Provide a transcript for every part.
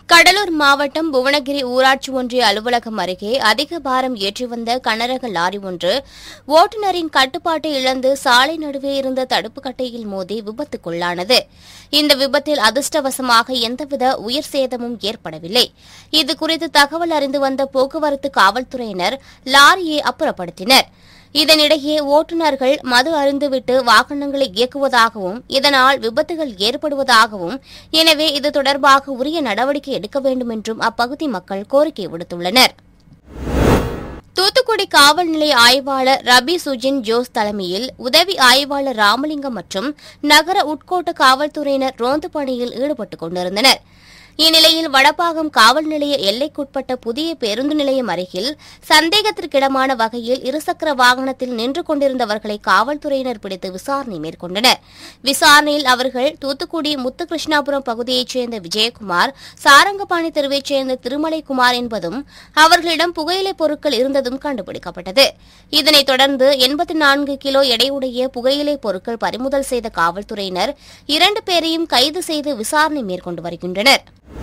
கடலூர் மாவட்டம் புவனகிரி ஊராட்சி ஒன்றிய அலுவலகம் அருகே அதிக பாரம் ஏற்றி வந்த கனரக லாரி ஒன்று ஓட்டுநரின் கட்டுப்பாட்டை இழந்து சாலை நடுவே இருந்த தடுப்பு கட்டையில் மோதி விபத்துக்குள்ளானது இந்த விபத்தில் அதிர்ஷ்டவசமாக எந்தவித உயிர் சேதமும் ஏற்படவில்லை இதுகுறித்து தகவல் அறிந்து வந்த போக்குவரத்து காவல்துறையினர் லாரியை அப்புறப்படுத்தினர் இதனிடையே ஓட்டுநர்கள் மது அருந்துவிட்டு வாகனங்களை இயக்குவதாகவும் இதனால் விபத்துகள் ஏற்படுவதாகவும் எனவே இது தொடர்பாக உரிய நடவடிக்கை எடுக்க வேண்டும் என்றும் அப்பகுதி மக்கள் கோரிக்கை விடுத்துள்ளனர் தூத்துக்குடி காவல் நிலைய ஆய்வாளர் ரபி சுஜின் ஜோஸ் தலைமையில் உதவி ஆய்வாளர் ராமலிங்கம் மற்றும் நகர உட்கோட்ட காவல்துறையினர் ரோந்து பணியில் ஈடுபட்டுக் கொண்டிருந்தனர் இந்நிலையில் வடபாகம் காவல் நிலைய எல்லைக்குட்பட்ட புதிய பேருந்து நிலையம் அருகில் சந்தேகத்திற்கிடமான வகையில் இருசக்கர வாகனத்தில் நின்று கொண்டிருந்தவர்களை காவல்துறையினர் பிடித்து விசாரணை மேற்கொண்டனர் விசாரணையில் அவர்கள் தூத்துக்குடி முத்துகிருஷ்ணாபுரம் பகுதியைச் சேர்ந்த விஜயகுமார் சாரங்கபாணி தெருவைச் சேர்ந்த திருமலைக்குமார் என்பதும் அவர்களிடம் புகையிலை பொருட்கள் இருந்ததும் கண்டுபிடிக்கப்பட்டது இதனைத் தொடர்ந்து எண்பத்தி நான்கு கிலோ எடையுடைய புகையிலை பொருட்கள் பறிமுதல் செய்த காவல்துறையினர் இரண்டு பேரையும் கைது செய்து விசாரணை மேற்கொண்டு வருகின்றனர்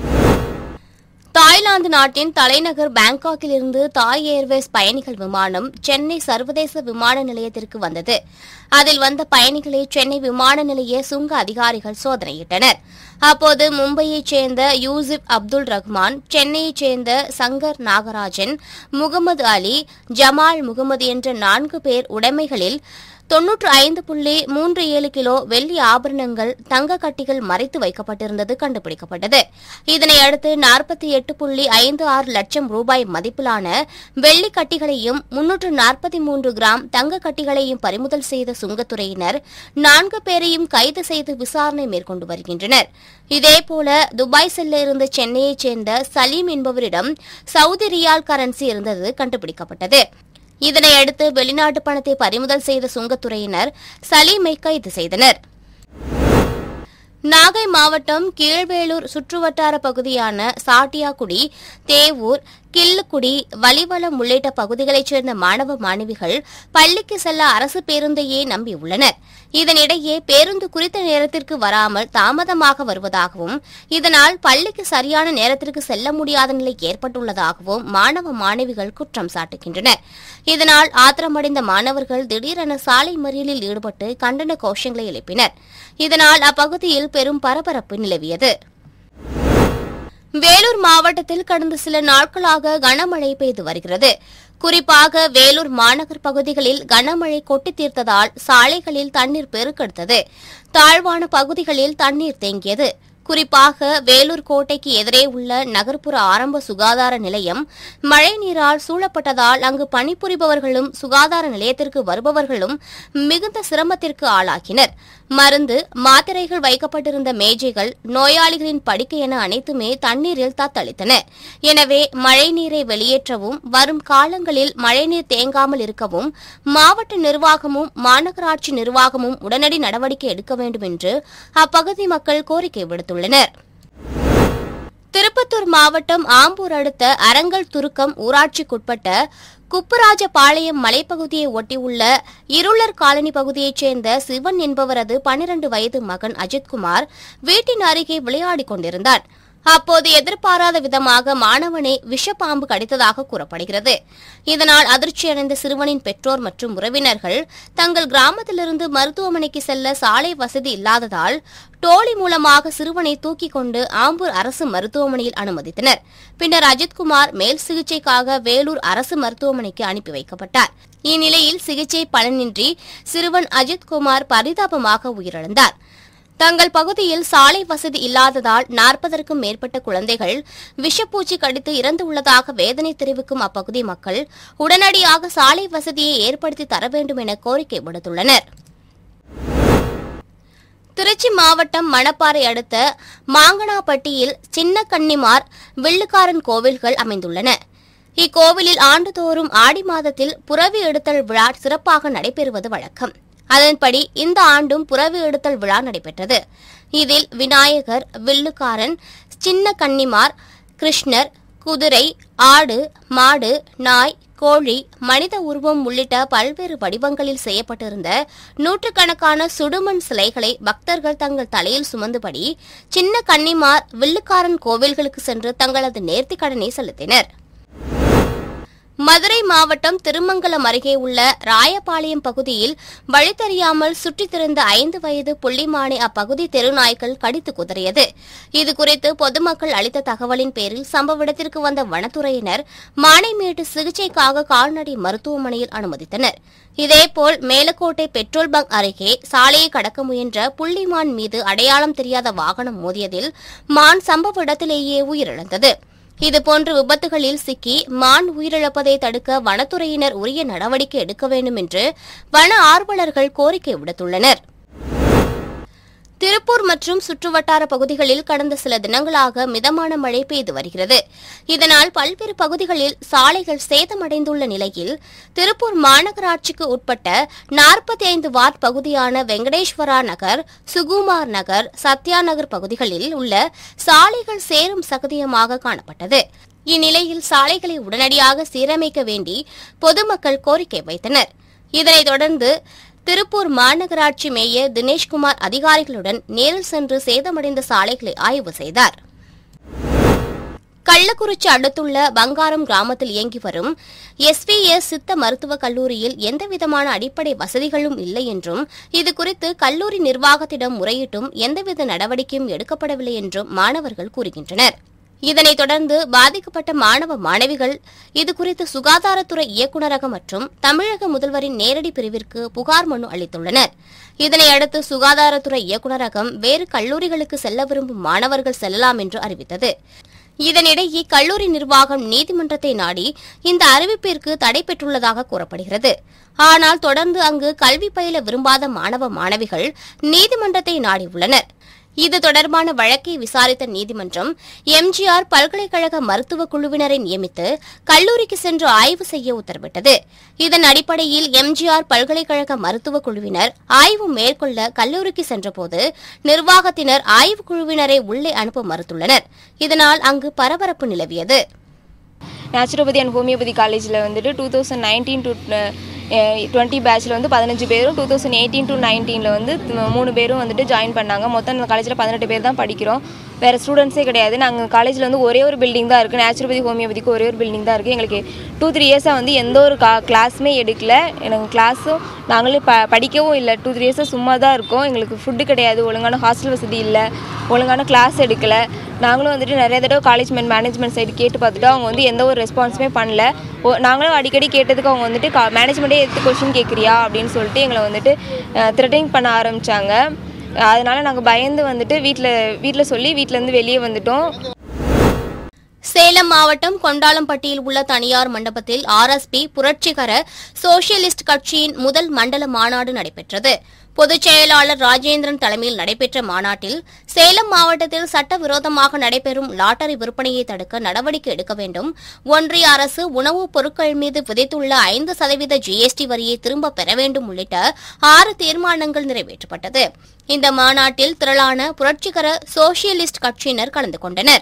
தாய்லாந்து நாட்டின் தலைநகர் பாங்காக்கிலிருந்து தாய் ஏர்வேஸ் பயணிகள் விமானம் சென்னை சர்வதேச விமான நிலையத்திற்கு வந்தது அதில் வந்த பயணிகளை சென்னை விமான நிலைய சுங்க அதிகாரிகள் சோதனையிட்டனர் அப்போது மும்பையைச் சேர்ந்த யூசுப் அப்துல் ரஹ்மான் சென்னையைச் சேர்ந்த சங்கர் நாகராஜன் முகமது அலி ஜமால் முகமது என்ற நான்கு பேர் உடைமைகளில் தொன்னூற்று ஐந்து புள்ளி மூன்று ஏழு கிலோ வெள்ளி ஆபரணங்கள் தங்க கட்டிகள் மறைத்து வைக்கப்பட்டிருந்தது கண்டுபிடிக்கப்பட்டது இதனையடுத்து நாற்பத்தி எட்டு புள்ளி ஐந்து ஆறு லட்சம் ரூபாய் மதிப்பிலான வெள்ளி கட்டிகளையும் முன்னூற்று நாற்பத்தி மூன்று கிராம் தங்க கட்டிகளையும் பறிமுதல் செய்த சுங்கத்துறையினர் நான்கு பேரையும் கைது செய்து விசாரணை மேற்கொண்டு வருகின்றனர் இதேபோல துபாய் செல்ல இருந்த சென்னையைச் சேர்ந்த சலீம் என்பவரிடம் சவுதி ரியால் கரன்சி இருந்தது கண்டுபிடிக்கப்பட்டது இதனையடுத்து வெளிநாட்டு பணத்தை பறிமுதல் செய்த சுங்கத்துறையினர் சலீமை கைது செய்தனர் நாகை மாவட்டம் கீழ்வேளூர் சுற்றுவட்டார பகுதியான சாட்டியாக்குடி தேவூர் கில்லுக்குடி வலிவலம் உள்ளிட்ட பகுதிகளைச் சேர்ந்த மாணவ மாணவிகள் பள்ளிக்கு செல்ல அரசு பேருந்தையே நம்பியுள்ளனர் இதனிடையே பேருந்து குறித்த நேரத்திற்கு வராமல் தாமதமாக வருவதாகவும் இதனால் பள்ளிக்கு சரியான நேரத்திற்கு செல்ல முடியாத நிலை ஏற்பட்டுள்ளதாகவும் மாணவ மாணவிகள் குற்றம் சாட்டுகின்றனர் இதனால் ஆத்திரமடைந்த மாணவர்கள் திடீரென சாலை மறியலில் ஈடுபட்டு கண்டன கோஷங்களை எழுப்பினர் இதனால் அப்பகுதியில் பெரும் பரபரப்பு நிலவியது வேலூர் மாவட்டத்தில் கடந்த சில நாட்களாக கனமழை பெய்து வருகிறது குறிப்பாக வேலூர் மாநகர் பகுதிகளில் கனமழை கொட்டி தீர்த்ததால் சாலைகளில் தண்ணீர் பெருக்கெடுத்தது தாழ்வான பகுதிகளில் தண்ணீர் தேங்கியது குறிப்பாக வேலூர் கோட்டைக்கு எதிரே உள்ள நகர்ப்புற ஆரம்ப சுகாதார நிலையம் மழை நீரால் சூழப்பட்டதால் அங்கு பணிபுரிபவர்களும் சுகாதார நிலையத்திற்கு வருபவர்களும் மிகுந்த சிரமத்திற்கு ஆளாகினர் மருந்து மாத்திரைகள் வைக்கப்பட்டிருந்த மேஜைகள் நோயாளிகளின் படுக்கை என அனைத்துமே தண்ணீரில் தத்தளித்தன எனவே மழைநீரை வெளியேற்றவும் வரும் காலங்களில் மழைநீர் தேங்காமல் இருக்கவும் மாவட்ட நிர்வாகமும் மாநகராட்சி நிர்வாகமும் உடனடி நடவடிக்கை எடுக்க வேண்டும் என்று அப்பகுதி மக்கள் கோரிக்கை விடுத்துள்ளனர் திருப்பத்தூர் மாவட்டம் ஆம்பூர் அடுத்த அரங்கல் துருக்கம் ஊராட்சிக்குட்பட்ட குப்புராஜபாளையம் மலைப்பகுதியை ஒட்டியுள்ள இருளர் காலனி பகுதியைச் சேர்ந்த சிவன் என்பவரது பனிரண்டு வயது மகன் அஜித்குமார் வீட்டின் அருகே விளையாடிக் கொண்டிருந்தார் அப்போது எதிர்பாராத விதமாக மாணவனை விஷப்பாம்பு கடித்ததாக கூறப்படுகிறது இதனால் அதிர்ச்சியடைந்த சிறுவனின் பெற்றோர் மற்றும் உறவினர்கள் தங்கள் கிராமத்திலிருந்து மருத்துவமனைக்கு செல்ல சாலை வசதி இல்லாததால் டோலி மூலமாக சிறுவனை தூக்கிக் கொண்டு ஆம்பூர் அரசு மருத்துவமனையில் அனுமதித்தனர் பின்னர் அஜித்குமார் மேல் சிகிச்சைக்காக வேலூர் அரசு மருத்துவமனைக்கு அனுப்பி வைக்கப்பட்டார் இந்நிலையில் சிகிச்சை பலனின்றி சிறுவன் அஜித்குமார் பரிதாபமாக உயிரிழந்தார் தங்கள் பகுதியில் சாலை வசதி இல்லாததால் நாற்பதற்கும் மேற்பட்ட குழந்தைகள் விஷப்பூச்சி கடித்து இறந்துள்ளதாக வேதனை தெரிவிக்கும் அப்பகுதி மக்கள் உடனடியாக சாலை வசதியை ஏற்படுத்தி தர வேண்டும் என கோரிக்கை விடுத்துள்ளனர் திருச்சி மாவட்டம் மணப்பாறை அடுத்த மாங்கனாப்பட்டியில் சின்ன கன்னிமார் வில்லுக்காரன் கோவில்கள் அமைந்துள்ளன இக்கோவிலில் ஆண்டுதோறும் ஆடி மாதத்தில் புறவி எடுத்தல் விழா சிறப்பாக நடைபெறுவது வழக்கம் அதன்படி இந்த ஆண்டும் புறவி எடுத்தல் விழா நடைபெற்றது இதில் விநாயகர் வில்லுக்காரன் சின்ன கன்னிமார் கிருஷ்ணர் குதிரை ஆடு மாடு நாய் கோழி மனித உருவம் உள்ளிட்ட பல்வேறு வடிவங்களில் செய்யப்பட்டிருந்த நூற்றுக்கணக்கான சுடுமண் சிலைகளை பக்தர்கள் தங்கள் தலையில் சுமந்தபடி சின்ன கன்னிமார் வில்லுக்காரன் கோவில்களுக்கு சென்று தங்களது நேர்த்திக் கடனை செலுத்தினர் மதுரை மாவட்டம் திருமங்கலம் அருகே உள்ள ராயபாளையம் பகுதியில் வழி தெரியாமல் சுற்றித் திரிந்த ஐந்து வயது புள்ளிமானை அப்பகுதி தெருநாய்கள் கடித்து குதறியது இதுகுறித்து பொதுமக்கள் அளித்த தகவலின் பேரில் சம்பவ இடத்திற்கு வந்த வனத்துறையினர் மானை மீட்டு சிகிச்சைக்காக கால்நடை மருத்துவமனையில் அனுமதித்தனர் இதேபோல் மேலக்கோட்டை பெட்ரோல் பங்க் அருகே சாலையை கடக்க முயன்ற புள்ளிமான் மீது அடையாளம் தெரியாத வாகனம் மோதியதில் மான் சம்பவ இடத்திலேயே உயிரிழந்தது இதுபோன்ற விபத்துகளில் சிக்கி மான் உயிரிழப்பதை தடுக்க வனத்துறையினர் உரிய நடவடிக்கை எடுக்க வேண்டும் என்று வன ஆர்வலர்கள் கோரிக்கை விடுத்துள்ளனர் திருப்பூர் மற்றும் சுற்றுவட்டார பகுதிகளில் கடந்த சில தினங்களாக மிதமான மழை பெய்து வருகிறது இதனால் பல்வேறு பகுதிகளில் சாலைகள் சேதமடைந்துள்ள நிலையில் திருப்பூர் மாநகராட்சிக்கு உட்பட்ட நாற்பத்தி ஐந்து வார்டு பகுதியான வெங்கடேஸ்வரா நகர் சுகுமார் நகர் சத்யா நகர் பகுதிகளில் உள்ள சாலைகள் சேரும் சகதியமாக காணப்பட்டது இந்நிலையில் சாலைகளை உடனடியாக சீரமைக்க வேண்டி பொதுமக்கள் கோரிக்கை வைத்தனர் இதனைத் தொடர்ந்து திருப்பூர் மாநகராட்சி மேயர் தினேஷ்குமார் அதிகாரிகளுடன் நேரில் சென்று சேதமடைந்த சாலைகளை ஆய்வு செய்தார் கள்ளக்குறிச்சி அடுத்துள்ள பங்காரம் கிராமத்தில் இயங்கி வரும் எஸ்விஎஸ் சித்த மருத்துவக் கல்லூரியில் எந்தவிதமான அடிப்படை வசதிகளும் இல்லை என்றும் இதுகுறித்து கல்லூரி நிர்வாகத்திடம் முறையிட்டும் எந்தவித நடவடிக்கையும் எடுக்கப்படவில்லை என்றும் மாணவர்கள் கூறுகின்றனர் இதனைத் தொடர்ந்து பாதிக்கப்பட்ட மாணவ மாணவிகள் இதுகுறித்து சுகாதாரத்துறை இயக்குநரகம் மற்றும் தமிழக முதல்வரின் நேரடி பிரிவிற்கு புகார் மனு அளித்துள்ளனர் இதனையடுத்து சுகாதாரத்துறை இயக்குநரகம் வேறு கல்லூரிகளுக்கு செல்ல விரும்பும் மாணவர்கள் செல்லலாம் என்று அறிவித்தது இதனிடையே கல்லூரி நிர்வாகம் நீதிமன்றத்தை நாடி இந்த அறிவிப்பிற்கு தடை பெற்றுள்ளதாக கூறப்படுகிறது ஆனால் தொடர்ந்து அங்கு கல்வி பயில விரும்பாத மாணவ மாணவிகள் நீதிமன்றத்தை நாடியுள்ளனர் இது தொடர்பான வழக்கை விசாரித்த நீதிமன்றம் எம்ஜிஆர் பல்கலைக்கழக மருத்துவக் குழுவினரை நியமித்து கல்லூரிக்கு சென்று ஆய்வு செய்ய உத்தரவிட்டது இதன் அடிப்படையில் எம்ஜிஆர் பல்கலைக்கழக மருத்துவக் குழுவினர் ஆய்வு மேற்கொள்ள கல்லூரிக்கு சென்றபோது நிர்வாகத்தினர் ஆய்வுக் குழுவினரை உள்ளே அனுப்ப மறுத்துள்ளனர் இதனால் அங்கு பரபரப்பு நிலவியது நேச்சுரோபதி அண்ட் ஹோமியோபதி காலேஜில் வந்துட்டு two thousand nineteen to twenty பேட்சில் வந்து பதினஞ்சு பேரும் டூ தௌசண்ட் எயிட்டீன் டு நைன்டீனில் வந்து த- மூணு பேரும் வந்துட்டு ஜாயின் பண்ணாங்க மொத்தம் அந்த காலேஜில் பதினெட்டு பேர் தான் படிக்கிறோம் வேறு ஸ்டூடெண்ட்ஸே கிடையாது நாங்கள் காலேஜில் வந்து ஒரே ஒரு பில்டிங் தான் இருக்குது நேச்சுரோபதி ஹோமியோபதிக்கு ஒரே ஒரு பில்டிங் தான் இருக்குது எங்களுக்கு டூ த்ரீ இயர்ஸாக வந்து எந்த ஒரு கா கிளாஸுமே எடுக்கல எனக்கு கிளாஸும் நாங்களே ப படிக்கவும் இல்லை டூ த்ரீ இயர்ஸாக சும்மா தான் இருக்கோம் எங்களுக்கு ஃபுட்டு கிடையாது ஒழுங்கான ஹாஸ்டல் வசதி இல்லை ஒழுங்கான கிளாஸ் எடுக்கலை நாங்களும் வந்துட்டு நிறைய தடவை காலேஜ் மேனேஜ்மெண்ட் சைடு கேட்டு பார்த்துட்டு அவங்க வந்து எந்த ஒரு ரெஸ்பான்ஸுமே பண்ணல ஓ- நாங்களும் அடிக்கடி கேட்டதுக்கு அவங்க வந்துட்டு கா மேனேஜ்மெண்ட்டே எடுத்து கொஷின் கேட்குறியா அப்படின்னு சொல்லிட்டு எங்களை வந்துட்டு த்ரெட்டிங் பண்ண ஆரம்பித்தாங்க அதனால நாங்கள் பயந்து வந்துட்டு வீட்டில் வீட்டில் சொல்லி வீட்டிலேருந்து வெளியே வந்துட்டோம் சேலம் மாவட்டம் கொண்டாளம்பட்டியில் உள்ள தனியார் மண்டபத்தில் ஆர்எஸ்பி புரட்சிகர சோசியலிஸ்ட் கட்சியின் முதல் மண்டல மாநாடு நடைபெற்றது பொதுச் செயலாளர் ராஜேந்திரன் தலைமையில் நடைபெற்ற மாநாட்டில் சேலம் மாவட்டத்தில் சட்டவிரோதமாக நடைபெறும் லாட்டரி விற்பனையை தடுக்க நடவடிக்கை எடுக்க வேண்டும் ஒன்றிய அரசு உணவுப் பொருட்கள் மீது விதித்துள்ள ஐந்து சதவீத ஜிஎஸ்டி வரியை திரும்பப் பெற வேண்டும் உள்ளிட்ட ஆறு தீர்மானங்கள் நிறைவேற்றப்பட்டது இந்த மாநாட்டில் திரளான புரட்சிகர சோசியலிஸ்ட் கட்சியினர் கலந்து கொண்டனர்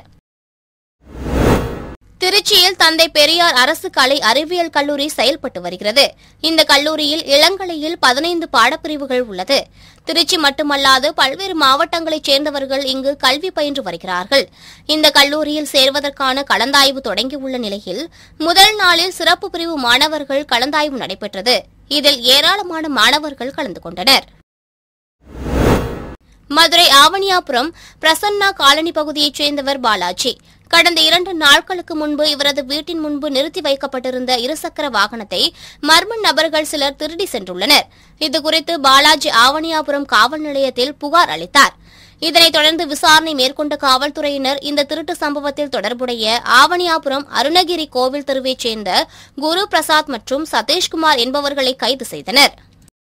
திருச்சியில் தந்தை பெரியார் அரசு கலை அறிவியல் கல்லூரி செயல்பட்டு வருகிறது இந்த கல்லூரியில் இளங்கலையில் பதினைந்து பாடப்பிரிவுகள் உள்ளது திருச்சி மட்டுமல்லாது பல்வேறு மாவட்டங்களைச் சேர்ந்தவர்கள் இங்கு கல்வி பயின்று வருகிறார்கள் இந்த கல்லூரியில் சேர்வதற்கான கலந்தாய்வு தொடங்கியுள்ள நிலையில் முதல் நாளில் சிறப்பு பிரிவு மாணவர்கள் கலந்தாய்வு நடைபெற்றது இதில் ஏராளமான மாணவர்கள் கலந்து கொண்டனர் மதுரை ஆவணியாபுரம் பிரசன்னா காலனி பகுதியைச் சேர்ந்தவர் பாலாஜி கடந்த இரண்டு நாட்களுக்கு முன்பு இவரது வீட்டின் முன்பு நிறுத்தி வைக்கப்பட்டிருந்த இருசக்கர வாகனத்தை மர்ம நபர்கள் சிலர் திருடி சென்றுள்ளனர் இதுகுறித்து பாலாஜி ஆவணியாபுரம் காவல் நிலையத்தில் புகார் அளித்தார் இதனைத் தொடர்ந்து விசாரணை மேற்கொண்ட காவல்துறையினர் இந்த திருட்டு சம்பவத்தில் தொடர்புடைய ஆவணியாபுரம் அருணகிரி கோவில் தெருவைச் சேர்ந்த குரு பிரசாத் மற்றும் சதீஷ்குமார் என்பவர்களை கைது செய்தனர்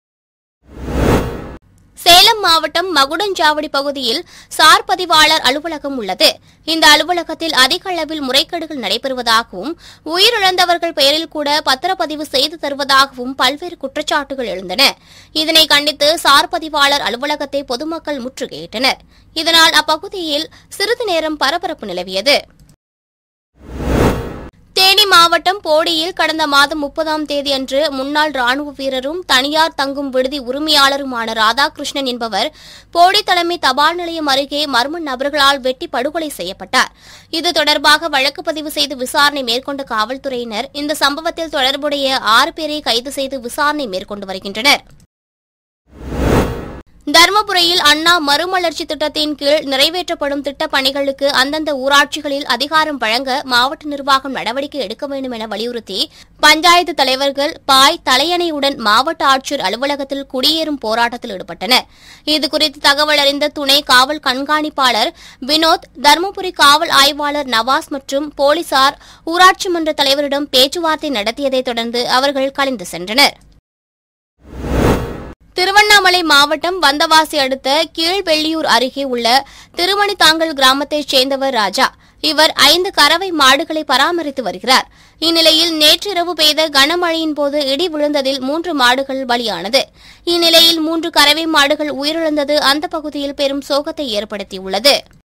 சேலம் மாவட்டம் மகுடஞ்சாவடி பகுதியில் சார் பதிவாளர் அலுவலகம் உள்ளது இந்த அலுவலகத்தில் அதிக அளவில் முறைகேடுகள் நடைபெறுவதாகவும் உயிரிழந்தவர்கள் பெயரில் கூட பத்திரப்பதிவு செய்து தருவதாகவும் பல்வேறு குற்றச்சாட்டுகள் எழுந்தன இதனை கண்டித்து சார் பதிவாளர் அலுவலகத்தை பொதுமக்கள் முற்றுகையிட்டனர் இதனால் அப்பகுதியில் சிறிது நேரம் பரபரப்பு நிலவியது தேனி மாவட்டம் போடியில் கடந்த மாதம் முப்பதாம் தேதி அன்று முன்னாள் ராணுவ வீரரும் தனியார் தங்கும் விடுதி உரிமையாளருமான ராதாகிருஷ்ணன் என்பவர் போடி தலைமை தபால் நிலையம் அருகே மர்ம நபர்களால் வெட்டி படுகொலை செய்யப்பட்டார் இது தொடர்பாக வழக்கு பதிவு செய்து விசாரணை மேற்கொண்ட காவல்துறையினர் இந்த சம்பவத்தில் தொடர்புடைய ஆறு பேரை கைது செய்து விசாரணை மேற்கொண்டு வருகின்றனர் தருமபுரியில் அண்ணா மறுமலர்ச்சி திட்டத்தின் கீழ் நிறைவேற்றப்படும் திட்டப் பணிகளுக்கு அந்தந்த ஊராட்சிகளில் அதிகாரம் வழங்க மாவட்ட நிர்வாகம் நடவடிக்கை எடுக்க வேண்டும் என வலியுறுத்தி பஞ்சாயத்து தலைவர்கள் பாய் தலையணையுடன் மாவட்ட ஆட்சியர் அலுவலகத்தில் குடியேறும் போராட்டத்தில் ஈடுபட்டனர் இதுகுறித்து தகவல் அறிந்த துணை காவல் கண்காணிப்பாளர் வினோத் தருமபுரி காவல் ஆய்வாளர் நவாஸ் மற்றும் போலீசார் ஊராட்சி மன்ற தலைவரிடம் பேச்சுவார்த்தை நடத்தியதைத் தொடர்ந்து அவர்கள் கலைந்து சென்றனர் திருவண்ணாமலை மாவட்டம் வந்தவாசி அடுத்த கீழ்வெள்ளியூர் அருகே உள்ள திருமணித்தாங்கல் கிராமத்தைச் சேர்ந்தவர் ராஜா இவர் ஐந்து கறவை மாடுகளை பராமரித்து வருகிறார் இந்நிலையில் நேற்றிரவு பெய்த கனமழையின் போது இடி விழுந்ததில் மூன்று மாடுகள் பலியானது இந்நிலையில் மூன்று கறவை மாடுகள் உயிரிழந்தது அந்த பகுதியில் பெரும் சோகத்தை ஏற்படுத்தியுள்ளது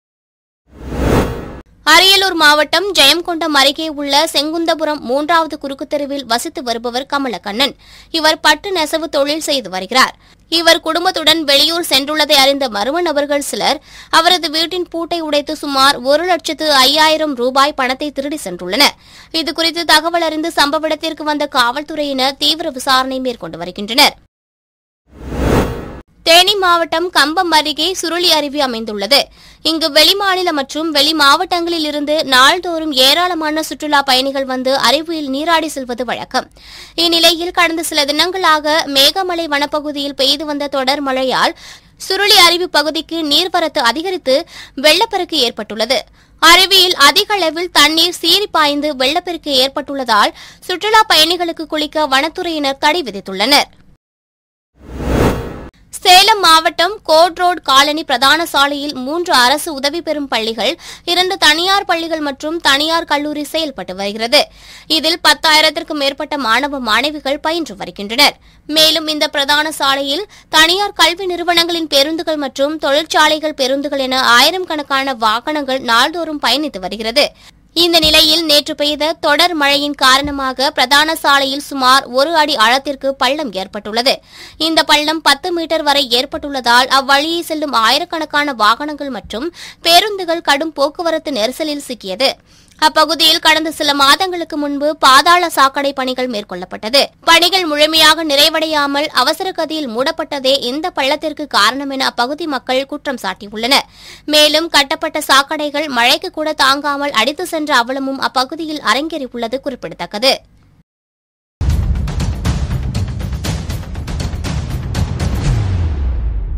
அரியலூர் மாவட்டம் ஜெயங்கொண்டம் அருகே உள்ள செங்குந்தபுரம் மூன்றாவது குறுக்குத் தெருவில் வசித்து வருபவர் கமலக்கண்ணன் இவர் பட்டு நெசவு தொழில் செய்து வருகிறார் இவர் குடும்பத்துடன் வெளியூர் சென்றுள்ளதை அறிந்த மர்ம நபர்கள் சிலர் அவரது வீட்டின் பூட்டை உடைத்து சுமார் ஒரு லட்சத்து ஐயாயிரம் ரூபாய் பணத்தை திருடி சென்றுள்ளனர் இதுகுறித்து தகவல் அறிந்து சம்பவ இடத்திற்கு வந்த காவல்துறையினர் தீவிர விசாரணை மேற்கொண்டு வருகின்றனர் தேனி மாவட்டம் கம்பம் அருகே சுருளி அருவி அமைந்துள்ளது இங்கு வெளிமாநில மற்றும் வெளி மாவட்டங்களில் இருந்து நாள்தோறும் ஏராளமான சுற்றுலா பயணிகள் வந்து அருவியில் நீராடி செல்வது வழக்கம் இந்நிலையில் கடந்த சில தினங்களாக மேகமலை வனப்பகுதியில் பெய்து வந்த தொடர் மழையால் சுருளி அருவி பகுதிக்கு நீர்வரத்து அதிகரித்து வெள்ளப்பெருக்கு ஏற்பட்டுள்ளது அருவியில் அதிக அளவில் தண்ணீர் சீறி பாய்ந்து வெள்ளப்பெருக்கு ஏற்பட்டுள்ளதால் சுற்றுலா பயணிகளுக்கு குளிக்க வனத்துறையினர் தடை விதித்துள்ளனர் சேலம் மாவட்டம் கோட் ரோட் காலனி பிரதான சாலையில் மூன்று அரசு உதவி பெறும் பள்ளிகள் இரண்டு தனியார் பள்ளிகள் மற்றும் தனியார் கல்லூரி செயல்பட்டு வருகிறது இதில் பத்தாயிரத்திற்கும் மேற்பட்ட மாணவ மாணவிகள் பயின்று வருகின்றனர் மேலும் இந்த பிரதான சாலையில் தனியார் கல்வி நிறுவனங்களின் பேருந்துகள் மற்றும் தொழிற்சாலைகள் பேருந்துகள் என ஆயிரம் கணக்கான வாகனங்கள் நாள்தோறும் பயணித்து வருகிறது இந்த நிலையில் நேற்று பெய்த தொடர் மழையின் காரணமாக பிரதான சாலையில் சுமார் ஒரு அடி ஆழத்திற்கு பள்ளம் ஏற்பட்டுள்ளது இந்த பள்ளம் பத்து மீட்டர் வரை ஏற்பட்டுள்ளதால் அவ்வழியே செல்லும் ஆயிரக்கணக்கான வாகனங்கள் மற்றும் பேருந்துகள் கடும் போக்குவரத்து நெரிசலில் சிக்கியது அப்பகுதியில் கடந்த சில மாதங்களுக்கு முன்பு பாதாள சாக்கடை பணிகள் மேற்கொள்ளப்பட்டது பணிகள் முழுமையாக நிறைவடையாமல் அவசர கதியில் மூடப்பட்டதே இந்த பள்ளத்திற்கு காரணம் என அப்பகுதி மக்கள் குற்றம் சாட்டியுள்ளனர் மேலும் கட்டப்பட்ட சாக்கடைகள் மழைக்கு கூட தாங்காமல் அடித்து சென்ற அவலமும் அப்பகுதியில் அரங்கேறியுள்ளது குறிப்பிடத்தக்கது